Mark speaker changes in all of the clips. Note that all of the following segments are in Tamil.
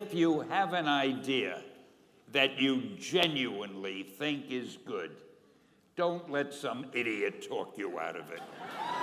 Speaker 1: If you have an idea that you genuinely think is good, don't let some idiot talk you out of it.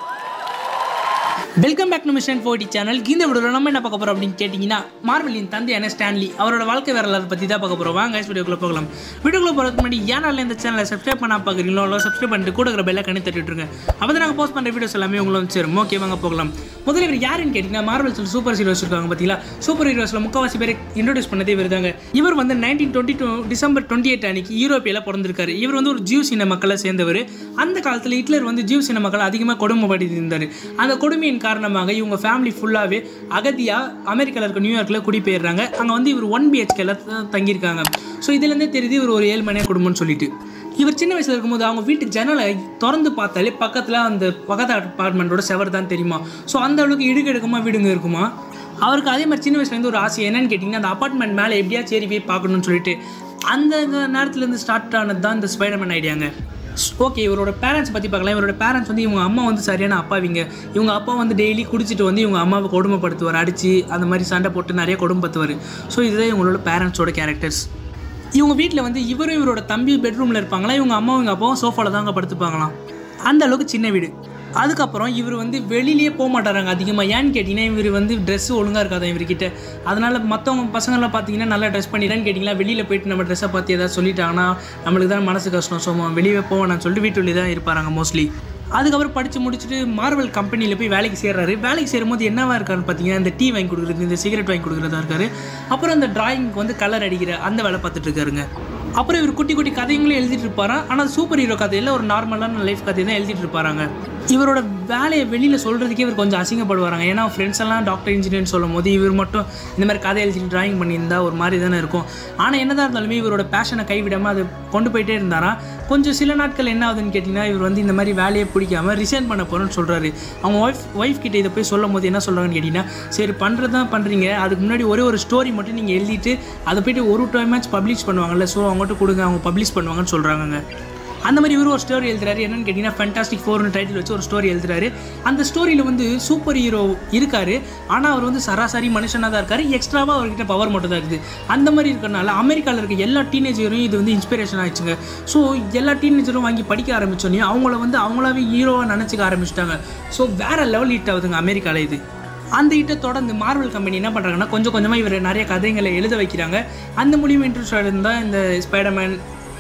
Speaker 2: Welcome back to mission forty channel இந்த வீடியோவில் நம்ம என்ன பார்க்க போகிறோம் அப்படின்னு கேட்டிங்கன்னா மார்வலின் தந்தையான ஸ்டான்லி அவரோட வாழ்க்கை வரலாறு பற்றி தான் பார்க்க போகிறோம் வாங்க வீடியோக்குள்ள போகலாம் வீடியோக்குள்ள போகிறதுக்கு முன்னாடி ஏனால இந்த சேனலை சப்ஸ்கிரைப் பண்ணா பார்க்குறீங்களோ அவ்வளோ சப்ஸ்கிரைப் பண்ணிட்டு கூட இருக்கிற பெல்லை கணி தட்டிட்டுருங்க அப்போ தான் நாங்கள் போஸ்ட் பண்ணுற வீடியோஸ் எல்லாமே உங்களுக்கு வந்து சேரும் ஓகே வாங்க போகலாம் முதல்ல இவர் யாருன்னு கேட்டிங்கன்னா மார்வல்ஸில் சூப்பர் ஹீரோஸ் இருக்காங்க பார்த்தீங்களா சூப்பர் ஹீரோஸில் முக்கால்வாசி பேர் இன்ட்ரோடியூஸ் பண்ணதே இவர் தாங்க இவர் வந்து nineteen twenty two December twenty eight அன்னைக்கு யூரோப்பியில் பிறந்திருக்காரு இவர் வந்து ஒரு ஜீவ் சின்ன மக்களை சேர்ந்தவர் அந்த காலத்தில் ஹிட்லர் வந்து ஜீவ் சின்ன மக்களை அதிகமாக கொடுமைப்படுத்தி இருந்தார் அந்த கொடுமையின் காரணமாக இவங்க ஃபேமிலி ஃபுல்லாகவே அகதியாக அமெரிக்காவில் இருக்க நியூயார்க்கில் குடிபெயர்றாங்க அங்கே வந்து இவர் ஒன் பிஹெச்கேல தங்கியிருக்காங்க ஸோ இதுலேருந்தே தெரியுது இவர் ஒரு ஏழ்மனையாக குடும்பம்னு சொல்லிட்டு இவர் சின்ன வயசில் இருக்கும்போது அவங்க வீட்டு ஜன்னலை திறந்து பார்த்தாலே பக்கத்தில் அந்த பக்கத்து அப்பார்ட்மெண்ட்டோட செவர் தான் தெரியுமா ஸோ அந்த அளவுக்கு இடுக்கெடுக்கமாக வீடுங்க இருக்குமா அவருக்கு அதே மாதிரி சின்ன வயசுலேருந்து ஒரு ஆசை என்னன்னு கேட்டிங்கன்னா அந்த அப்பார்ட்மெண்ட் மேலே எப்படியா சேரி போய் பார்க்கணும்னு சொல்லிட்டு அந்த நேரத்துலேருந்து ஸ்டார்ட் ஆனது தான் இந்த ஸ்பைடர்மேன் ஐடியாங்க ஓகே இவரோட பேரண்ட்ஸ் பற்றி பார்க்கலாம் இவரோட பேரண்ட்ஸ் வந்து இவங்க அம்மா வந்து சரியான அப்பாவிங்க இவங்க அப்பா வந்து டெய்லி குடிச்சிட்டு வந்து இவங்க அம்மாவை கொடுமைப்படுத்துவார் அடித்து அந்த மாதிரி சண்டை போட்டு நிறைய கொடுமைப்படுத்துவார் ஸோ இதுதான் இவங்களோட பேரண்ட்ஸோட கேரக்டர்ஸ் இவங்க வீட்டில் வந்து இவரும் இவரோட தம்பி பெட்ரூமில் இருப்பாங்களா இவங்க அம்மாவும் இவங்க அப்பாவும் சோஃபாவில் தான் அங்கே படுத்துப்பாங்களாம் அந்த அளவுக்கு சின்ன வீடு அதுக்கப்புறம் இவர் வந்து வெளியிலேயே போக மாட்டாராங்க அதிகமாக ஏன்னு கேட்டிங்கன்னா இவர் வந்து ட்ரெஸ் ஒழுங்காக இருக்காது இவர்கிட்ட அதனால் மற்றவங்க பசங்களாம் பார்த்தீங்கன்னா நல்லா ட்ரெஸ் பண்ணிடுறான்னு கேட்டிங்கன்னா வெளியில் போயிட்டு நம்ம ட்ரெஸ்ஸை பார்த்து ஏதாவது சொல்லிட்டாங்கன்னா நம்மளுக்கு தான் மனசு கஷ்டம் ஸோ வெளியே போவேன்னு சொல்லிட்டு வீட்டுள்ளே தான் இருப்பாங்க மோஸ்ட்லி அதுக்கப்புறம் படித்து முடிச்சுட்டு மார்வல் கம்பெனியில் போய் வேலைக்கு சேர்றாரு வேலைக்கு சேரும்போது என்னவா இருக்காருன்னு பார்த்தீங்கன்னா இந்த டீ வாங்கி கொடுக்குறது இந்த சிகரெட் வாங்கி கொடுக்குறதா இருக்காரு அப்புறம் அந்த டிராயிங்க்கு வந்து கலர் அடிக்கிற அந்த வேலை பார்த்துட்டு இருக்காருங்க அப்புறம் இவர் குட்டி குட்டி கதைகளும் எழுதிட்டு இருப்பாராம் ஆனால் சூப்பர் ஹீரோ கதையில் ஒரு நார்மலான லைஃப் கதை தான் எழுதிட்டு இருப்பாராங்க இவரோட வேலையை வெளியில் சொல்கிறதுக்கே இவர் கொஞ்சம் அசிங்கப்படுவாராங்க ஏன்னா ஃப்ரெண்ட்ஸ் எல்லாம் டாக்டர் இன்ஜினியர்னு சொல்லும் போது இவர் மட்டும் இந்த மாதிரி கதை எழுதிட்டு டிராயிங் பண்ணியிருந்தா ஒரு மாதிரி தானே இருக்கும் ஆனால் என்னதான் இருந்தாலுமே இவரோட பேஷனை கைவிடாமல் அதை கொண்டு போயிட்டே இருந்தாராம் கொஞ்சம் சில நாட்கள் என்ன ஆகுதுன்னு கேட்டிங்கன்னா இவர் வந்து இந்த மாதிரி வேலையை பிடிக்காம ரிசைன் பண்ண போகிறோன்னு சொல்கிறாரு அவங்க ஒய்ஃப் ஒய்ஃப் கிட்ட இதை போய் சொல்லும் போது என்ன சொல்கிறாங்கன்னு கேட்டிங்கன்னா சரி பண்ணுறது தான் பண்ணுறீங்க அதுக்கு முன்னாடி ஒரே ஒரு ஸ்டோரி மட்டும் நீங்கள் எழுதிட்டு அதை போயிட்டு ஒரு டைம் மேட்ச் பப்ளிஷ் பண்ணுவாங்கல்ல ஸோ அவங்ககிட்ட கொடுங்க அவங்க பப்ளிஷ் பண்ணுவாங்கன்னு சொல்கிறாங்க அந்த மாதிரி இவர் ஒரு ஸ்டோரி எழுதுறாரு என்னன்னு கேட்டிங்கன்னா ஃபேண்டாஸ்டிக் ஃபோர்னு டைட்டில் வச்சு ஒரு ஸ்டோரி எழுதுறாரு அந்த ஸ்டோரியில் வந்து சூப்பர் ஹீரோ இருக்காரு ஆனால் அவர் வந்து சராசரி மனுஷனாக தான் இருக்காரு எக்ஸ்ட்ராவாக அவர்கிட்ட பவர் மட்டும் தான் இருக்குது அந்த மாதிரி இருக்கிறனால அமெரிக்காவில் இருக்க எல்லா டீனேஜரும் இது வந்து இன்ஸ்பிரேஷன் ஆயிடுச்சுங்க ஸோ எல்லா டீனேஜரும் வாங்கி படிக்க ஆரம்பிச்சோன்னே அவங்கள வந்து அவங்களாவே ஹீரோவாக நினச்சிக்க ஆரம்பிச்சிட்டாங்க ஸோ வேற லெவல் ஹிட் ஆகுதுங்க அமெரிக்காவில் இது அந்த இட்ட தொடர்ந்து மார்வல் கம்பெனி என்ன பண்ணுறாங்கன்னா கொஞ்சம் கொஞ்சமாக இவர் நிறைய கதைகளை எழுத வைக்கிறாங்க அந்த மூலியமாக இன்ட்ரெஸ்ட் இருந்தால் இந்த ஸ்பைடர்மேன்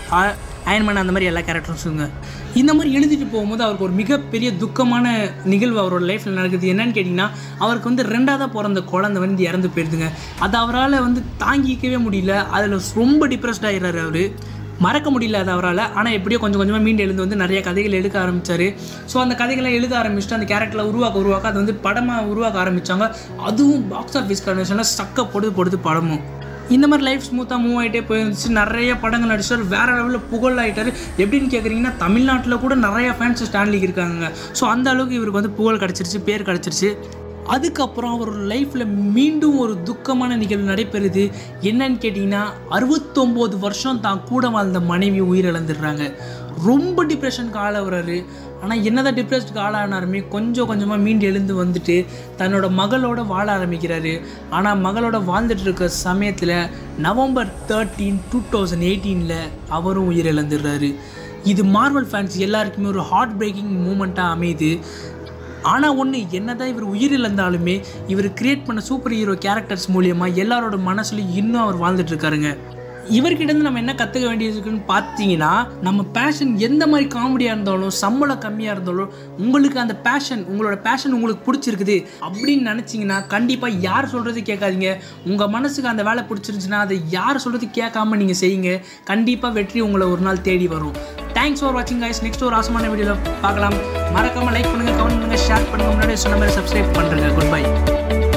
Speaker 2: அயன்மேன் அந்த மாதிரி எல்லா கேரக்டர்ஸுங்க இந்த மாதிரி எழுதிட்டு போகும்போது அவருக்கு ஒரு மிகப்பெரிய துக்கமான நிகழ்வு அவரோட லைஃப்பில் நடக்குது என்னன்னு கேட்டிங்கன்னா அவருக்கு வந்து ரெண்டாவதாக பிறந்த குழந்தை வந்து இறந்து போயிடுதுங்க அது அவரால் வந்து தாங்கிக்கவே முடியல அதில் ரொம்ப டிப்ரெஸ்ட் ஆகிடுறாரு அவர் மறக்க முடியல அது அவரால் ஆனால் எப்படியோ கொஞ்சம் கொஞ்சமாக மீண்டு எழுந்து வந்து நிறைய கதைகள் எழுத ஆரம்பித்தார் ஸோ அந்த கதைகளை எழுத ஆரம்பிச்சுட்டு அந்த கேரக்டரை உருவாக்க உருவாக்க அது வந்து படமாக உருவாக்க ஆரம்பித்தாங்க அதுவும் பாக்ஸ் ஆஃபீஸ் கண்டிஷனில் சக்க பொடுது பொடுது படமும் இந்த மாதிரி லைஃப் ஸ்மூத்தாக மூவ் ஆகிட்டே போயிருந்துச்சு நிறைய படங்கள் நடிச்சார் வேறு லெவலில் புகழ் ஆகிட்டார் எப்படின்னு கேட்குறீங்கன்னா தமிழ்நாட்டில் கூட நிறைய ஃபேன்ஸ் ஸ்டான்லிக்கு இருக்காங்க ஸோ அந்த அளவுக்கு இவருக்கு வந்து புகழ் கிடச்சிருச்சு பேர் கிடச்சிருச்சு அதுக்கப்புறம் அவர் லைஃப்பில் மீண்டும் ஒரு துக்கமான நிகழ்வு நடைபெறுது என்னன்னு கேட்டிங்கன்னா அறுபத்தொம்போது வருஷம் தான் கூட வாழ்ந்த மனைவி உயிரிழந்துடுறாங்க ரொம்ப டிப்ரெஷனுக்கு ஆளாகிறாரு ஆனால் என்னதான் டிப்ரெஸ்டுக்கு ஆளானாருமே கொஞ்சம் கொஞ்சமாக மீண்டு எழுந்து வந்துட்டு தன்னோட மகளோட வாழ ஆரம்பிக்கிறாரு ஆனால் மகளோட வாழ்ந்துட்டு இருக்க சமயத்தில் நவம்பர் தேர்ட்டீன் டூ தௌசண்ட் எயிட்டீனில் அவரும் உயிரிழந்துடுறாரு இது மார்வல் ஃபேன்ஸ் எல்லாருக்குமே ஒரு ஹார்ட் பிரேக்கிங் மூமெண்ட்டாக அமையுது ஆனால் ஒன்று என்னதான் இவர் உயிரிழந்தாலுமே இவர் கிரியேட் பண்ண சூப்பர் ஹீரோ கேரக்டர்ஸ் மூலியமாக எல்லாரோட மனசுலையும் இன்னும் அவர் வாழ்ந்துட்டு இருக்காருங்க இவர்கிட்ட நம்ம என்ன கற்றுக்க வேண்டியதுக்குன்னு பார்த்தீங்கன்னா நம்ம பேஷன் எந்த மாதிரி காமெடியாக இருந்தாலும் சம்பளம் கம்மியாக இருந்தாலும் உங்களுக்கு அந்த பேஷன் உங்களோட பேஷன் உங்களுக்கு பிடிச்சிருக்குது அப்படின்னு நினச்சிங்கன்னா கண்டிப்பாக யார் சொல்கிறது கேட்காதீங்க உங்கள் மனசுக்கு அந்த வேலை பிடிச்சிருந்துச்சுன்னா அதை யார் சொல்கிறது கேட்காம நீங்கள் செய்யுங்க கண்டிப்பாக வெற்றி உங்களை ஒரு நாள் தேடி வரும் தேங்க்ஸ் ஃபார் வாட்சிங் கைஸ் நெக்ஸ்ட் ஒரு ஆசமான வீடியோவில் பார்க்கலாம் மறக்காமல் லைக் பண்ணுங்கள் கமெண்ட் பண்ணுங்கள் ஷேர் பண்ணுங்கள் முன்னாடி சொன்ன மாதிரி சப்ஸ்கிரைப் பண்ணுறேங்க குட் பை